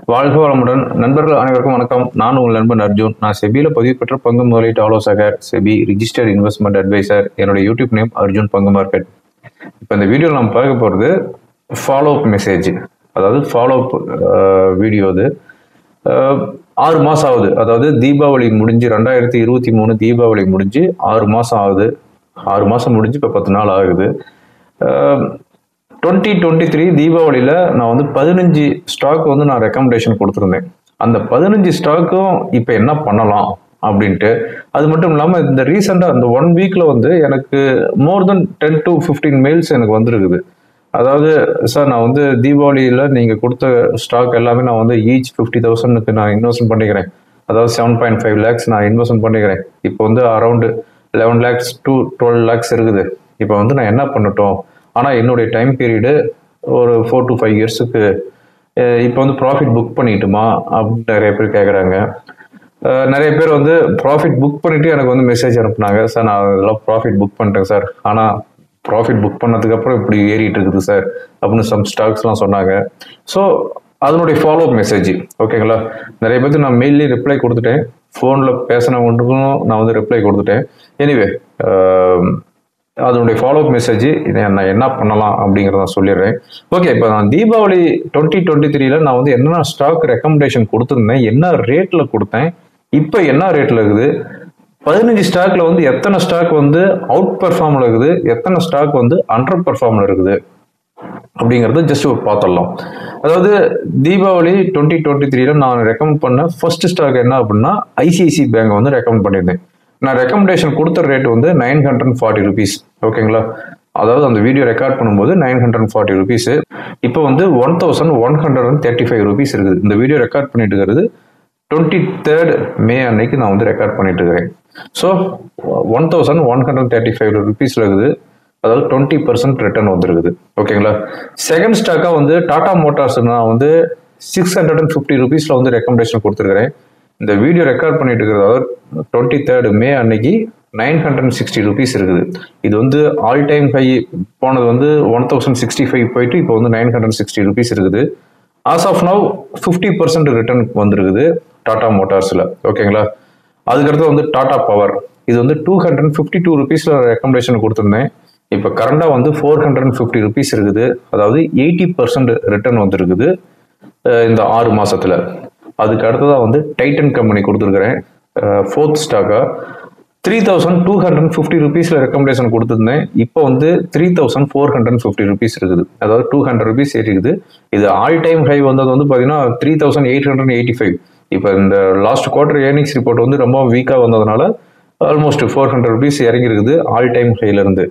வாழ்க வளமுடன் நண்பர்கள் அனைவருக்கும் வணக்கம் நான் உங்கள் நண்பன் அர்ஜுன் நான் செபியில் பதிவு பெற்ற பங்கு முதலீட்டு ஆலோசகர் செபி ரிஜிஸ்டர்ட் இன்வெஸ்ட்மெண்ட் அட்வைசர் என்னோட யூடியூப் நேம் அர்ஜுன் பங்கு மார்க்கெட் இப்போ இந்த வீடியோவில் நம்ம பார்க்க போகிறது ஃபாலோ அப் மெசேஜ் அதாவது ஃபாலோ அப் வீடியோ அது அஹ், ஆறு மாதம் ஆகுது அதாவது தீபாவளி முடிஞ்சு ரெண்டாயிரத்தி இருபத்தி மூணு தீபாவளி முடிஞ்சு ஆறு மாதம் ஆகுது ஆறு மாதம் முடிஞ்சு இப்போ பத்து நாள் ஆகுது டுவெண்ட்டி டுவெண்ட்டி த்ரீ தீபாவளியில் நான் வந்து பதினஞ்சு ஸ்டாக் வந்து நான் ரெக்கமெண்டேஷன் கொடுத்துருந்தேன் அந்த பதினஞ்சு ஸ்டாக்கும் இப்போ என்ன பண்ணலாம் அப்படின்ட்டு அது மட்டும் இல்லாமல் இந்த ரீசெண்டாக இந்த ஒன் வீக்கில் வந்து எனக்கு more than ten to fifteen mails எனக்கு வந்திருக்குது அதாவது சார் நான் வந்து தீபாவளியில் நீங்கள் கொடுத்த ஸ்டாக் எல்லாமே நான் வந்து ஈச் ஃபிஃப்டி தௌசண்ட்க்கு நான் இன்வெஸ்ட் பண்ணிக்கிறேன் அதாவது செவன் பாயிண்ட் ஃபைவ் லேக்ஸ் நான் இன்வெஸ்ட் பண்ணிக்கிறேன் இப்போ வந்து around eleven lakhs to twelve lakhs இருக்குது இப்போ வந்து நான் என்ன பண்ணட்டும் ஆனால் என்னுடைய டைம் பீரியடு ஒரு ஃபோர் டு ஃபைவ் இயர்ஸுக்கு இப்போ வந்து ப்ராஃபிட் புக் பண்ணிட்டுமா அப்படின்னு நிறைய பேர் கேட்குறாங்க நிறைய பேர் வந்து ப்ராஃபிட் புக் பண்ணிட்டு எனக்கு வந்து மெசேஜ் அனுப்புனாங்க சார் நான் இதெல்லாம் ப்ராஃபிட் புக் பண்ணிட்டேன் சார் ஆனால் ப்ராஃபிட் புக் பண்ணதுக்கு அப்புறம் இப்படி ஏறிட்டு இருக்குது சார் அப்படின்னு சம் ஸ்டாக்ஸ்லாம் சொன்னாங்க ஸோ அதனுடைய ஃபாலோ மெசேஜ் ஓகேங்களா நிறைய பேருக்கு நான் மெயிலே ரிப்ளை கொடுத்துட்டேன் ஃபோனில் பேசினவங்களுக்கும் நான் வந்து ரிப்ளை கொடுத்துட்டேன் எனிவே அதனுடைய ஃபாலோ மெசேஜ் இதை நான் என்ன பண்ணலாம் அப்படிங்கிறத நான் சொல்லிடுறேன் ஓகே இப்போ நான் தீபாவளி டுவெண்ட்டி டுவெண்ட்டி த்ரீல நான் வந்து என்னென்ன ஸ்டாக் ரெக்கமெண்டேஷன் கொடுத்துருந்தேன் என்ன ரேட்டில் கொடுத்தேன் இப்போ என்ன ரேட்டில் இருக்குது பதினஞ்சு ஸ்டாக்ல வந்து எத்தனை ஸ்டாக் வந்து அவுட் பெர்ஃபார்ம்ல இருக்குது எத்தனை ஸ்டாக் வந்து அண்டர் பெர்ஃபார்ம்ல இருக்குது அப்படிங்கிறத ஜஸ்ட் ஒரு பார்த்துடலாம் அதாவது தீபாவளி டுவெண்ட்டி டுவெண்ட்டி த்ரீல நான் ரெக்கமெண்ட் பண்ண ஃபர்ஸ்ட் ஸ்டாக் என்ன அப்படின்னா ஐசிஐசி பேங்க் வந்து ரெக்கமெண்ட் பண்ணியிருந்தேன் நான் ரெக்கமெண்டேஷன் கொடுத்த ரேட் வந்து நைன் ஹண்ட்ரட் ஃபார்ட்டி ருபீஸ் ஓகேங்களா அதாவது அந்த வீடியோ ரெக்கார்ட் பண்ணும்போது நைன் ஹண்ட்ரட் ஃபார்ட்டி ருபீஸ் இப்போ வந்து one thousand one hundred and thirty five rupees இருக்குது இந்த வீடியோ ரெக்கார்ட் பண்ணிட்டு இருக்கிறது டுவெண்ட்டி தேர்ட் மே அன்னைக்கு நான் வந்து ரெக்கார்ட் பண்ணிட்டு இருக்கிறேன் so one thousand one hundred thirty five ருபீஸில் இருக்குது அதாவது டுவெண்ட்டி பர்சன்ட் ரிட்டர்ன் வந்துருக்குது ஓகேங்களா செகண்ட் ஸ்டாக்காக வந்து டாடா மோட்டார்ஸ் நான் வந்து சிக்ஸ் ஹண்ட்ரட் அண்ட் ஃபிஃப்டி ருபீஸில் வந்து ரெக்கமெண்டேஷன் கொடுத்துருக்கிறேன் இந்த வீடியோ ரெக்கார்ட் பண்ணிட்டு இருக்கிறது அதாவது டுவெண்ட்டி தேர்ட் மே அன்னைக்கு நைன் ஹண்ட்ரட் சிக்ஸ்டி ருபீஸ் இருக்குது இது வந்து ஆல் டைம் ஹை போனது வந்து ஒன் தௌசண்ட் சிக்ஸ்டி ஃபைவ் போயிட்டு இப்போ வந்து நைன் ஹண்ட்ரட் சிக்ஸ்டி ருபீஸ் இருக்குது as of now fifty percent return வந்திருக்குது டாடா மோட்டார்ஸில் ஓகேங்களா அதுக்கடுத்து வந்து டாடா பவர் இது வந்து டூ ஹண்ட்ரட் ஃபிஃப்டி டூ ருபீஸில் ரெக்கமெண்டேஷன் கொடுத்துருந்தேன் இப்போ கரண்டாக வந்து ஃபோர் ஹண்ட்ரட் ஃபிஃப்டி ருபீஸ் இருக்குது அதாவது எயிட்டி பர்சன்ட் ரிட்டர்ன் வந்திருக்குது அஹ் இந்த ஆறு மாசத்துல அதுக்கு அடுத்ததாக வந்து டைட்டன் கம்பெனி கொடுத்துருக்குறேன் ஃபோர்த் ஸ்டாக்காக three thousand two hundred fifty ருபீஸில் ரெக்கமெண்டேஷன் கொடுத்துருந்தேன் இப்போ வந்து three thousand four hundred fifty rupees இருக்குது அதாவது டூ ஹண்ட்ரட் ருபீஸ் ஏறிக்குது இது ஆல் டைம் ஹை வந்தது வந்து பார்த்தீங்கன்னா three thousand eight hundred eighty five இப்போ இந்த லாஸ்ட் குவார்டர் ஏர்னிங்ஸ் ரிப்போர்ட் வந்து ரொம்ப வீக்காக வந்ததுனால ஆல்மோஸ்ட் ஃபோர் ஹண்ட்ரட் ருபீஸ் இறங்கிருக்குது ஆல் டைம் ஹைலேருந்து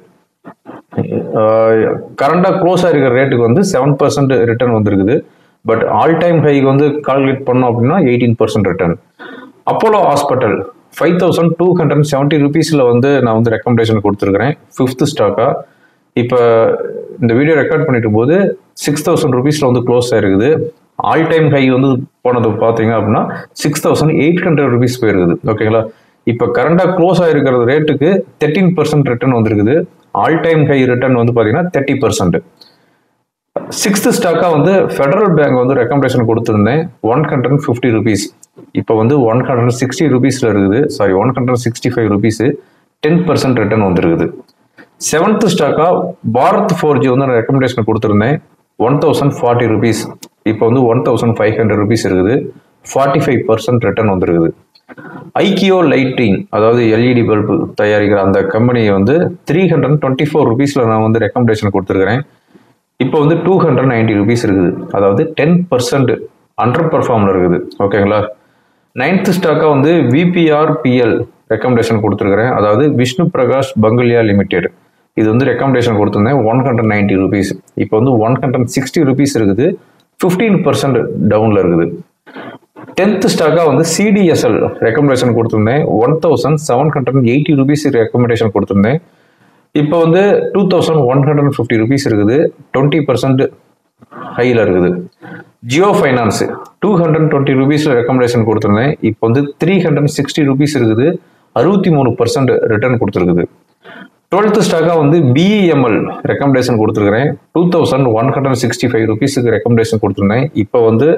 கரண்டாக க்ளோஸ் ஆகிருக்கிற ரேட்டுக்கு வந்து செவன் பர்சன்ட் ரிட்டர்ன் வந்திருக்குது பட் ஆல் டைம் ஹைக்கு வந்து கால்குலேட் பண்ணோம் அப்படின்னா eighteen percent return Apollo Hospital five thousand two hundred seventy ருபீஸில் வந்து நான் வந்து ரெக்கமெண்டேஷன் கொடுத்துருக்கிறேன் ஃபிஃப்த் ஸ்டாக்காக இப்போ இந்த வீடியோ ரெக்கார்ட் பண்ணிட்டு போது சிக்ஸ் தௌசண்ட் ருபீஸில் வந்து க்ளோஸ் ஆயிருக்குது ஆல் டைம் ஹை வந்து போனது பார்த்தீங்க அப்படின்னா six thousand eight hundred rupees போயிருக்குது ஓகேங்களா இப்போ கரண்டாக க்ளோஸ் ஆகிருக்கிற ரேட்டுக்கு தேர்ட்டீன் பர்சன்ட் ரிட்டர்ன் வந்திருக்குது ஆல் டைம் ஹை ரிட்டர்ன் வந்து பார்த்தீங்கன்னா தேர்ட்டி பர்சன்ட் சிக்ஸ்த் ஸ்டாக்காக வந்து ஃபெடரல் பேங்க் வந்து ரெக்கமெண்டேஷன் கொடுத்துருந்தேன் ஒன் ஹண்ட்ரட் ஃபிஃப்டி ருபீஸ் இப்போ வந்து ஒன் ஹண்ட்ரட் சிக்ஸ்டி ருபீஸில் இருக்குது sorry one hundred sixty five rupees ten percent return வந்துருக்குது செவன்த் ஸ்டாக்காக பாரத் ஃபோர் ஜி வந்து நான் ரெக்கமெண்டேஷன் கொடுத்துருந்தேன் ஒன் தௌசண்ட் ஃபார்ட்டி ருபீஸ் இப்போ வந்து one thousand five hundred rupees இருக்குது ஃபார்ட்டி ஃபைவ் பர்சன்ட் ரிட்டர்ன் வந்துருக்குது ஐக்கியோ லைட்டிங் அதாவது எல்இடி பல்பு தயாரிக்கிற அந்த கம்பெனியை வந்து த்ரீ ஹண்ட்ரட் டுவெண்ட்டி ஃபோர் ருபீஸில் நான் வந்து ரெக்கமெண்டேஷன் கொடுத்துருக்கிறேன் இப்போ வந்து டூ ஹண்ட்ரட் நைன்டி ருபீஸ் இருக்குது அதாவது டென் பர்சன்ட் அண்டர் பர்ஃபார்மில் இருக்குது ஓகேங்களா நைன்த் ஸ்டாக்காக வந்து விபிஆர் பிஎல் ரெக்கமெண்டேஷன் கொடுத்துருக்கிறேன் அதாவது விஷ்ணு பிரகாஷ் பங்குலியா லிமிடெட் இது வந்து ரெக்கமெண்டேஷன் கொடுத்துருந்தேன் ஒன் ஹண்ட்ரட் நைன்டி ருபீஸ் இப்போ வந்து ஒன் ஹண்ட்ரட் சிக்ஸ்டி ருபீஸ் இருக்குது ஃபிஃப்டீன் பர்சன்ட் டவுனில் இருக்குது டென்த் ஸ்டாக்காக வந்து சிடிஎஸ்எல் ரெக்கமெண்டேஷன் கொடுத்துருந்தேன் one thousand seven hundred eighty rupees recommendation கொடுத்துருந்தேன் இப்போ வந்து two thousand one hundred fifty rupees இருக்குது டுவெண்ட்டி பர்சன்ட் ஹையில் இருக்குது Jio Finance two hundred twenty ருபீஸில் ரெக்கமெண்டேஷன் கொடுத்துருந்தேன் இப்போ வந்து த்ரீ ஹண்ட்ரட் சிக்ஸ்டி ருபீஸ் இருக்குது அறுபத்தி மூணு பர்சன்ட் ரிட்டர்ன் கொடுத்துருக்குது டுவெல்த் ஸ்டாக்காக வந்து பிஇஎம்எல் ரெக்கமெண்டேஷன் கொடுத்துருக்கிறேன் two thousand one hundred sixty five ருபீஸுக்கு ரெக்கமெண்டேஷன் கொடுத்துருந்தேன் இப்போ வந்து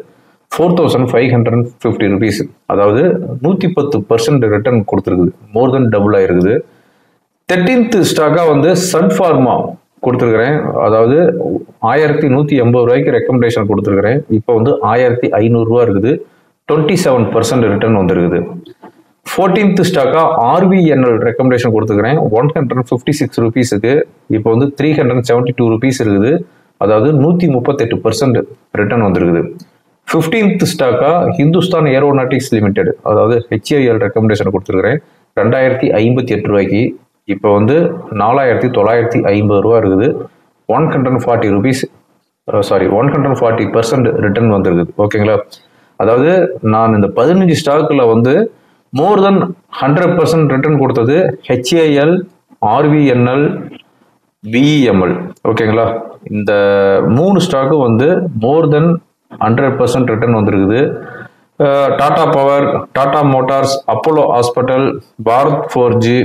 four thousand five hundred fifty rupees அதாவது நூற்றி பத்து பர்சன்ட் ரிட்டர்ன் கொடுத்துருக்குது மோர் தென் டபுள் ஆயிருக்குது தேர்ட்டீன்த் ஸ்டாக்காக வந்து சன் ஃபார்மா கொடுத்துருக்குறேன் அதாவது ஆயிரத்தி நூற்றி எண்பது ரூபாய்க்கு ரெக்கமெண்டேஷன் கொடுத்துருக்குறேன் இப்போ வந்து ஆயிரத்தி ஐநூறுரூவா இருக்குது டுவெண்ட்டி செவன் பர்சன்ட் ரிட்டர்ன் வந்துருக்குது ஃபோர்டீன்த் ஸ்டாக்காக ஆர்விஎன்எல் ரெக்கமெண்டேஷன் கொடுத்துக்கிறேன் ஒன் ஹண்ட்ரட் ஃபிஃப்டி சிக்ஸ் ருபீஸுக்கு இப்போ வந்து three hundred seventy two rupees இருக்குது அதாவது நூற்றி முப்பத்தெட்டு பர்சன்ட் ரிட்டர்ன் வந்துருக்குது ஃபிஃப்டீன்த் ஸ்டாக்காக ஹிந்துஸ்தான் ஏரோநாட்டிக்ஸ் லிமிடெட் அதாவது ஹெச்ஐஎல் ரெக்கமெண்டேஷன் கொடுத்துருக்குறேன் ரெண்டாயிரத்தி ஐம்பத்தி எட்டு ரூபாய்க்கு இப்போ வந்து நாலாயிரத்தி தொள்ளாயிரத்தி ஐம்பது ரூபா இருக்குது one hundred forty rupees sorry one hundred forty percent return வந்துருக்குது ஓகேங்களா அதாவது நான் இந்த பதினஞ்சு ஸ்டாக்கில் வந்து more than hundred percent return கொடுத்தது ஹெச்ஏஎல் ஆர்விஎன்எல் விஇஎம்எல் ஓகேங்களா இந்த மூணு ஸ்டாக்கும் வந்து more than hundred percent return வந்திருக்குது Tata Power Tata Motors Apollo Hospital Bharat Forge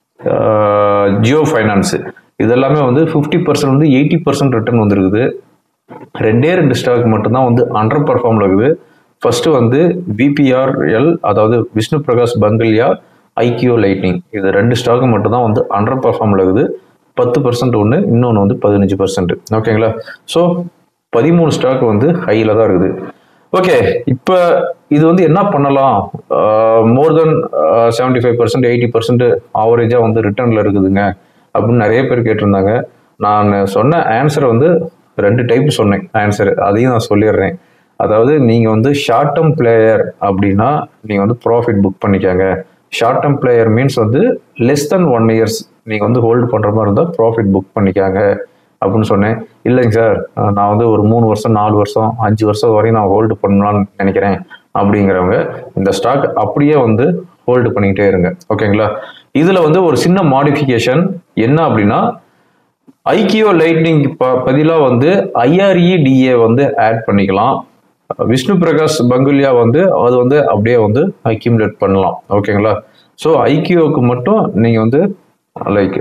Jio Finance இதெல்லாமே வந்து ஃபிஃப்டி பர்சன்ட் வந்து எயிட்டி பர்சன்ட் ரிட்டர்ன் வந்திருக்குது ரெண்டே ரெண்டு ஸ்டாக் மட்டும்தான் வந்து அண்டர் பர்ஃபார்மில் இருக்குது ஃபர்ஸ்ட்டு வந்து பிபிஆர்எல் அதாவது விஷ்ணு பிரகாஷ் பங்கல்யா ஐக்கியோ லைட்னிங் இது ரெண்டு ஸ்டாக்கு மட்டும்தான் வந்து அண்டர் பர்ஃபார்மில் இருக்குது பத்து பர்சன்ட் ஒன்று இன்னொன்று வந்து பதினஞ்சு பர்சன்ட் ஓகேங்களா ஸோ பதிமூணு ஸ்டாக் வந்து ஹையில் தான் இருக்குது ஓகே இப்போ இது வந்து என்ன பண்ணலாம் more than seventy five percent eighty percent ஆவரேஜாக வந்து ரிட்டர்னில் இருக்குதுங்க அப்படின்னு நிறைய பேர் கேட்டிருந்தாங்க நான் சொன்ன ஆன்சரை வந்து ரெண்டு டைப் சொன்னேன் ஆன்சர் அதையும் நான் சொல்லிடுறேன் அதாவது நீங்கள் வந்து ஷார்ட் டேர்ம் பிளேயர் அப்படின்னா நீங்கள் வந்து ப்ராஃபிட் புக் பண்ணிக்கோங்க ஷார்ட் டேர்ம் பிளேயர் மீன்ஸ் வந்து லெஸ் தென் ஒன் இயர்ஸ் நீங்கள் வந்து ஹோல்டு பண்ணுற மாதிரி இருந்தால் ப்ராஃபிட் புக் பண்ணிக்காங்க அப்படின்னு சொன்னேன் இல்லைங்க சார் நான் வந்து ஒரு மூணு வருஷம் நாலு வருஷம் அஞ்சு வருஷம் வரையும் நான் ஹோல்டு பண்ணலாம்னு நினைக்கிறேன் அப்படிங்கிறவங்க இந்த ஸ்டாக் அப்படியே வந்து ஹோல்டு பண்ணிக்கிட்டே இருங்க ஓகேங்களா இதில் வந்து ஒரு சின்ன மாடிஃபிகேஷன் என்ன அப்படின்னா ஐக்கியோ லைட்னிங் ப பதிலாக வந்து ஐஆர்இ டிஏ வந்து ஆட் பண்ணிக்கலாம் விஷ்ணு பிரகாஷ் பங்குலியா வந்து அது வந்து அப்படியே வந்து அக்யூமுலேட் பண்ணலாம் ஓகேங்களா ஸோ ஐக்கியோவுக்கு மட்டும் நீங்கள் வந்து லைக்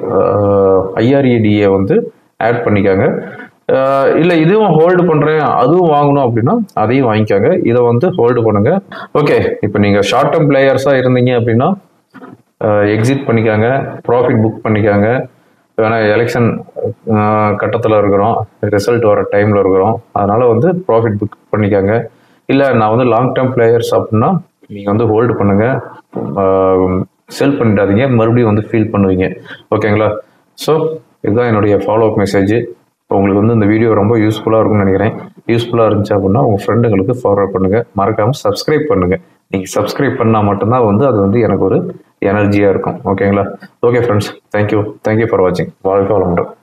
ஐஆர்இடிஏ வந்து ஆட் பண்ணிக்காங்க இல்லை இதுவும் ஹோல்டு பண்ணுறேன் அதுவும் வாங்கணும் அப்படின்னா அதையும் வாங்கிக்காங்க இதை வந்து ஹோல்டு பண்ணுங்க ஓகே இப்போ நீங்கள் ஷார்ட் டேர்ம் பிளேயர்ஸாக இருந்தீங்க அப்படின்னா எக்ஸிட் பண்ணிக்காங்க ப்ராஃபிட் புக் பண்ணிக்காங்க ஏன்னா எலெக்ஷன் கட்டத்தில் இருக்கிறோம் ரிசல்ட் வர டைமில் இருக்கிறோம் அதனால் வந்து ப்ராஃபிட் புக் பண்ணிக்காங்க இல்லை நான் வந்து லாங் டேர்ம் பிளேயர்ஸ் அப்படின்னா நீங்கள் வந்து ஹோல்டு பண்ணுங்கள் செல் பண்ணிடாதீங்க மறுபடியும் வந்து ஃபீல் பண்ணுவீங்க ஓகேங்களா ஸோ இதுதான் என்னுடைய ஃபாலோ அப் மெசேஜ் உங்களுக்கு வந்து இந்த வீடியோ ரொம்ப யூஸ்ஃபுல்லாக இருக்கும்னு நினைக்கிறேன் யூஸ்ஃபுல்லாக இருந்துச்சு அப்படின்னா உங்கள் ஃப்ரெண்டுங்களுக்கு ஃபார்வர்ட் பண்ணுங்கள் மறக்காமல் சப்ஸ்கிரைப் பண்ணுங்கள் நீங்கள் சப்ஸ்கிரைப் பண்ணால் மட்டும்தான் வந்து அது வந்து எனக்கு ஒரு எனர்ஜியாக இருக்கும் ஓகேங்களா okay friends thank you thank you for வாட்சிங் வாழ்க்கை வளமுடன்